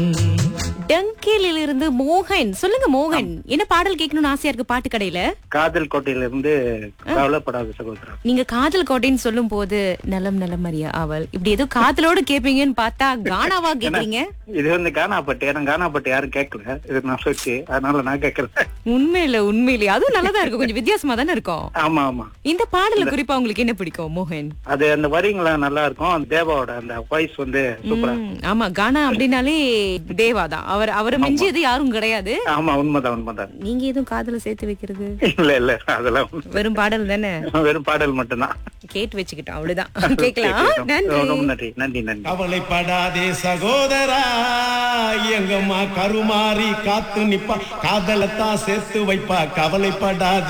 டங்கிலில் இருந்து மோகன் சொல்லுங்க மோகன் என்ன பாடல் கேட்கணும்னு ஆசையா இருக்கு பாட்டு கடையில காதல் கோட்டையிலிருந்து கவலைப்படாத சகோதரன் நீங்க காதல் கோட்டைன்னு சொல்லும் போது நலம் நலம் அறியா அவள் இப்படி ஏதோ காதலோடு கேப்பீங்கன்னு பார்த்தா கானாவா கேக்குறீங்க இது வந்து கானாப்பட்டு ஏன்னா கானாப்பட்டு யாரும் கேட்கல இது நான் சொல்லி அதனால நான் கேட்கல உண்மையில உண்மையிலேயே அதுவும் நல்லதா இருக்கும் கொஞ்சம் வித்தியாசமா தானே இருக்கும் ஆமா ஆமா இந்த பாடல குறிப்பா உங்களுக்கு என்ன பிடிக்கும் மோகன் அது அந்த வரிங்களாம் நல்லா இருக்கும் அந்த தேவாவோட அந்த வாய்ஸ் வந்து சூப்பரா ம், ஆமா கானா அப்படின்னாலே தேவா தான் அவர் அவரை மிஞ்சியது யாரும் கிடையாது ஆமா உண்மைதான் உண்மைதான் நீங்க எதுவும் காதல சேர்த்து வைக்கிறது இல்ல இல்ல அதெல்லாம் ஒண்ணும் வெறும் பாடல் தானே இல்ல. வெறும் பாடல் மட்டும்தான் கேட்டு வச்சுக்கிட்டோம் அவ்வளவுதான் கேட்கலாம் நன்றி ரொம்ப நன்றி நன்றி நன்றி கவலைப்படாதே சகோதரா எங்கம்மா கருமாறி காத்து நிப்பா காதலத்தான் சேர்த்து வைப்பா கவலைப்படாதே